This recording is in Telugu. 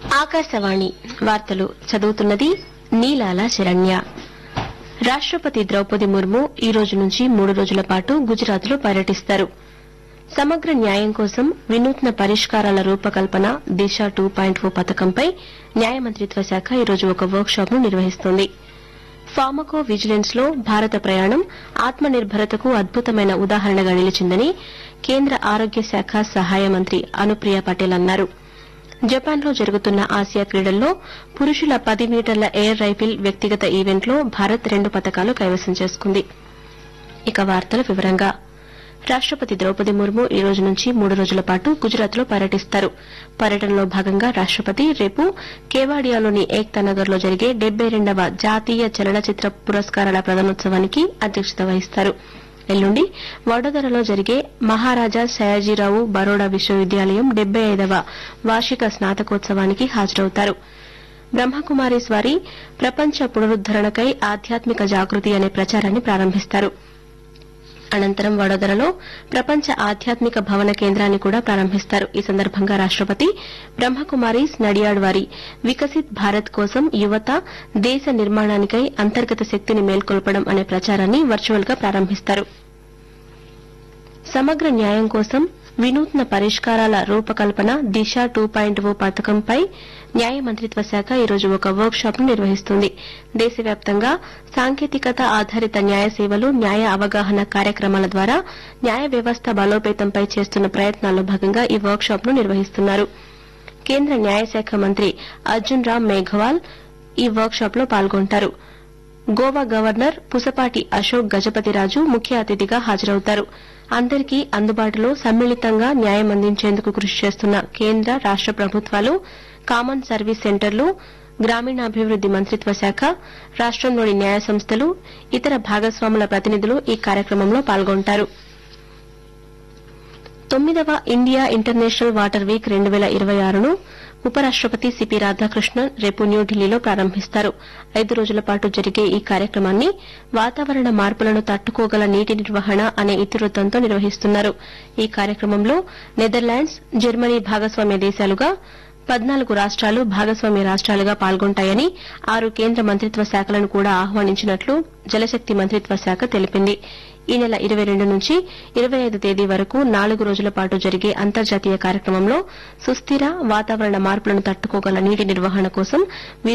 ఆకాశవాణి వార్తలు చదువుతున్నది నీలాల శరణ్య రాష్టపతి ద్రౌపది ముర్ము ఈ రోజు నుంచి మూడు రోజుల పాటు గుజరాత్ లో పర్యటిస్తారు సమగ్ర న్యాయం కోసం వినూత్న పరిష్కారాల రూపకల్పన దిశ టూ పాయింట్ ఓ పథకంపై న్యాయ మంత్రిత్వ శాఖ ఈ రోజు ఒక వర్క్ షాప్ ను నిర్వహిస్తోంది ఫార్మకో విజిలెన్స్ లో భారత ప్రయాణం ఆత్మ నిర్భరతకు అద్భుతమైన ఉదాహరణగా నిలిచిందని కేంద్ర ఆరోగ్య శాఖ సహాయ మంత్రి అనుప్రియ పటేల్ అన్నారు జపాన్ లో జరుగుతున్న ఆసియా క్రీడల్లో పురుషుల పది మీటర్ల ఎయిర్ రైఫిల్ వ్యక్తిగత ఈవెంట్లో భారత్ రెండు పతకాలు కైవసం చేసుకుంది ఇక వార్తల వివరంగా రాష్టపతి ద్రౌపది ముర్ము ఈ రోజు నుంచి మూడు రోజుల పాటు గుజరాత్ లో పర్యటిస్తారు పర్యటనలో భాగంగా రాష్టపతి రేపు కేవాడియాలోని ఏక్తా నగర్ లో జరిగే డెబ్బై రెండవ జాతీయ చలనచిత్ర పురస్కారాల ప్రదానోత్సవానికి అధ్యక్షత వహిస్తారు ఎల్లుండి వడోదరలో జరిగే మహారాజా సయాజీరావు బరోడా విశ్వవిద్యాలయం డెబ్బై ఐదవ వార్షిక స్నాతకోత్సవానికి హాజరవుతారు బ్రహ్మకుమారీస్ వారి ప్రపంచ పునరుద్దరణకై ఆధ్యాత్మిక జాగృతి అనే ప్రచారాన్ని ప్రారంభిస్తారు అనంతరం వడోదరలో ప్రపంచ ఆధ్యాత్మిక భవన కేంద్రాన్ని కూడా ప్రారంభిస్తారు ఈ సందర్భంగా రాష్టపతి బ్రహ్మకుమారీస్ నడియాడ్ వారి వికసిత్ భారత్ కోసం యువత దేశ నిర్మాణానికై అంతర్గత శక్తిని మేల్కొల్పడం అనే ప్రచారాన్ని వర్చువల్ గా ప్రారంభిస్తారు సమగ్ర న్యాయం కోసం వినూత్న పరిష్కారాల రూపకల్పన దిశ టూ పాయింట్ ఓ పథకంపై న్యాయ మంత్రిత్వ శాఖ ఈ రోజు ఒక వర్క్ షాప్ ను నిర్వహిస్తుంది దేశవ్యాప్తంగా సాంకేతికత ఆధారిత న్యాయ సేవలు న్యాయ అవగాహన కార్యక్రమాల ద్వారా న్యాయ వ్యవస్థ బలోపేతంపై చేస్తున్న ప్రయత్నాల్లో భాగంగా ఈ వర్క్ షాప్ ను నిర్వహిస్తున్నారు కేంద్ర న్యాయశాఖ మంత్రి అర్జున్ రామ్ మేఘవాల్ ఈ వర్క్ షాప్ లో పాల్గొంటారు గోవా గవర్నర్ పుసపాటి అశోక్ గజపతిరాజు ముఖ్య అతిథిగా హాజరవుతారు అందరికీ అందుబాటులో సమ్మిళితంగా న్యాయం అందించేందుకు కృషి చేస్తున్న కేంద్ర రాష్ట ప్రభుత్వాలు కామన్ సర్వీస్ సెంటర్లు గ్రామీణాభివృద్ది మంత్రిత్వ శాఖ రాష్టంలోని న్యాయ సంస్థలు ఇతర భాగస్వాముల ప్రతినిధులు ఈ కార్యక్రమంలో పాల్గొంటారు తొమ్మిదవ ఇండియా ఇంటర్నేషనల్ వాటర్ వీక్ రెండు వేల ఇరవై ఆరును ఉపరాష్టపతి సిపి రాధాకృష్ణన్ రేపు న్యూఢిల్లీలో ప్రారంభిస్తారు ఐదు రోజుల పాటు జరిగే ఈ కార్యక్రమాన్ని వాతావరణ మార్పులను తట్టుకోగల నీటి నిర్వహణ అనే ఇతివృత్తంతో నిర్వహిస్తున్నారు ఈ కార్యక్రమంలో నెదర్లాండ్స్ జర్మనీ భాగస్వామ్య దేశాలుగా పద్నాలుగు రాష్ట్రాలు భాగస్వామ్య రాష్ట్రాలుగా పాల్గొంటాయని ఆరు కేంద్ర మంత్రిత్వ శాఖలను కూడా ఆహ్వానించినట్లు జలశక్తి మంత్రిత్వ శాఖ తెలిపింది ఈ నెల ఇరవై రెండు నుంచి ఇరవై ఐదు తేదీ వరకు నాలుగు రోజుల పాటు జరిగే అంతర్జాతీయ కార్యక్రమంలో సుస్థిర వాతావరణ మార్పులను తట్టుకోగల నీటి నిర్వహణ కోసం